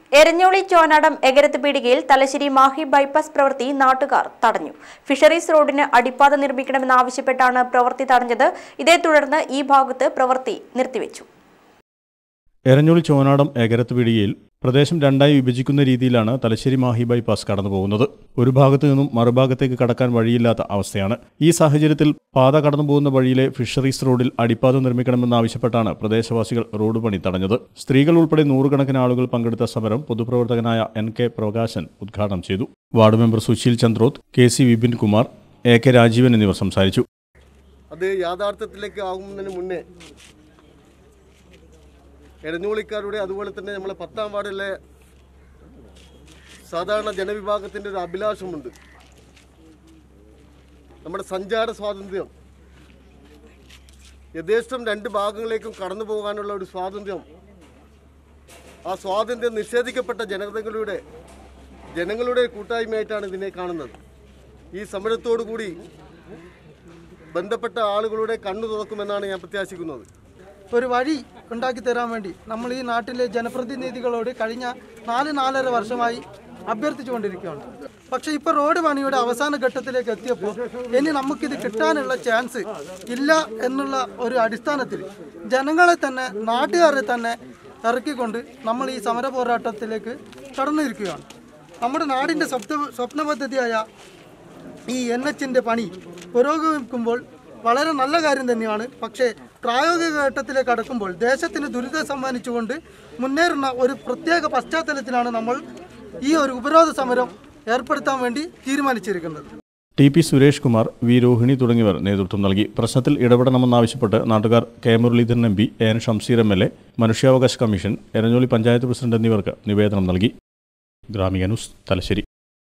എരഞ്ഞോളി ചോനാടം എഗരത്ത് പീടികയിൽ തലശ്ശേരി മാഹി ബൈപ്പാസ് പ്രവൃത്തി നാട്ടുകാർ തടഞ്ഞു ഫിഷറീസ് റോഡിന് അടിപ്പാത നിർമ്മിക്കണമെന്നാവശ്യപ്പെട്ടാണ് പ്രവൃത്തി തടഞ്ഞത് ഇതേ തുടർന്ന് ഈ ഭാഗത്ത് പ്രവൃത്തി നിർത്തിവെച്ചു എരഞ്ഞോളി ചോനാടം എകരത്ത് പിടികയിൽ പ്രദേശം രണ്ടായി വിഭജിക്കുന്ന രീതിയിലാണ് തലശ്ശേരി മാഹി ബൈപ്പാസ് കടന്നു പോകുന്നത് ഒരു ഭാഗത്തു നിന്നും മറുഭാഗത്തേക്ക് കടക്കാൻ വഴിയില്ലാത്ത അവസ്ഥയാണ് ഈ സാഹചര്യത്തിൽ പാത കടന്നു പോകുന്ന വഴിയിലെ ഫിഷറീസ് റോഡിൽ അടിപ്പാത നിർമ്മിക്കണമെന്നാവശ്യപ്പെട്ടാണ് പ്രദേശവാസികൾ റോഡ് പണി തടഞ്ഞത് സ്ത്രീകൾ ഉൾപ്പെടെ നൂറുകണക്കിന് ആളുകൾ പങ്കെടുത്ത സമരം പൊതുപ്രവർത്തകനായ എൻ കെ പ്രകാശൻ ഉദ്ഘാടനം ചെയ്തു ward member Susheel Chandroth K C Vipin Kumar A K Rajeevan എന്നിവർ സംസാരിച്ചു അത് യാഥാർത്ഥ്യത്തിലേക്ക് ആകുന്നതിന് മുന്നേ എടഞ്ഞോളിക്കാരുടെ അതുപോലെ തന്നെ നമ്മളെ പത്താം വാർഡിലെ സാധാരണ ജനവിഭാഗത്തിൻ്റെ ഒരു അഭിലാഷമുണ്ട് നമ്മുടെ സഞ്ചാര സ്വാതന്ത്ര്യം യഥേഷ്ടം രണ്ട് ഭാഗങ്ങളിലേക്കും കടന്നു പോകാനുള്ള ഒരു സ്വാതന്ത്ര്യം ആ സ്വാതന്ത്ര്യം നിഷേധിക്കപ്പെട്ട ജനതകളുടെ ജനങ്ങളുടെ കൂട്ടായ്മയായിട്ടാണ് ഇതിനെ കാണുന്നത് ഈ സമരത്തോടു കൂടി ബന്ധപ്പെട്ട ആളുകളുടെ കണ്ണു തുറക്കുമെന്നാണ് ഞാൻ പ്രത്യാശിക്കുന്നത് ഒരു വഴി ഉണ്ടാക്കി തരാൻ വേണ്ടി നമ്മൾ ഈ നാട്ടിലെ ജനപ്രതിനിധികളോട് കഴിഞ്ഞ നാല് നാലര വർഷമായി അഭ്യർത്ഥിച്ചുകൊണ്ടിരിക്കുകയാണ് പക്ഷേ ഇപ്പോൾ റോഡ് പണിയുടെ അവസാന ഘട്ടത്തിലേക്ക് എത്തിയപ്പോൾ ഇനി നമുക്കിത് കിട്ടാനുള്ള ചാൻസ് ഇല്ല എന്നുള്ള ഒരു അടിസ്ഥാനത്തിൽ ജനങ്ങളെ തന്നെ നാട്ടുകാരെ തന്നെ ഇറക്കിക്കൊണ്ട് നമ്മൾ ഈ സമര പോരാട്ടത്തിലേക്ക് കടന്നിരിക്കുകയാണ് നമ്മുടെ നാടിൻ്റെ സ്വപ്ന സ്വപ്ന പദ്ധതിയായ ഈ എൻ എച്ചിൻ്റെ പണി പുരോഗമിക്കുമ്പോൾ വളരെ നല്ല കാര്യം തന്നെയാണ് പക്ഷേ പ്രായോഗിക ഘട്ടത്തിലേക്ക് കടക്കുമ്പോൾ ദേശത്തിന് ദുരിതം സമ്മാനിച്ചുകൊണ്ട് മുന്നേറുന്ന ഒരു പ്രത്യേക പശ്ചാത്തലത്തിലാണ് നമ്മൾ ഈ ഒരു ഉപരോധ സമരം ഏർപ്പെടുത്താൻ വേണ്ടി തീരുമാനിച്ചിരിക്കുന്നത് T P Suresh Kumar V Rohini തുടങ്ങിയവർ നേതൃത്വം നൽകി പ്രശ്നത്തിൽ ഇടപെടണമെന്നാവശ്യപ്പെട്ട് നാട്ടുകാർ K Muraleedharan M P A N Shamseer M L A മനുഷ്യാവകാശ കമ്മീഷൻ എരഞ്ഞോളി പഞ്ചായത്ത് പ്രസിഡന്റ് എന്നിവർക്ക് നിവേദനം നൽകി ഗ്രാമിക ന്യൂസ് തലശ്ശേരി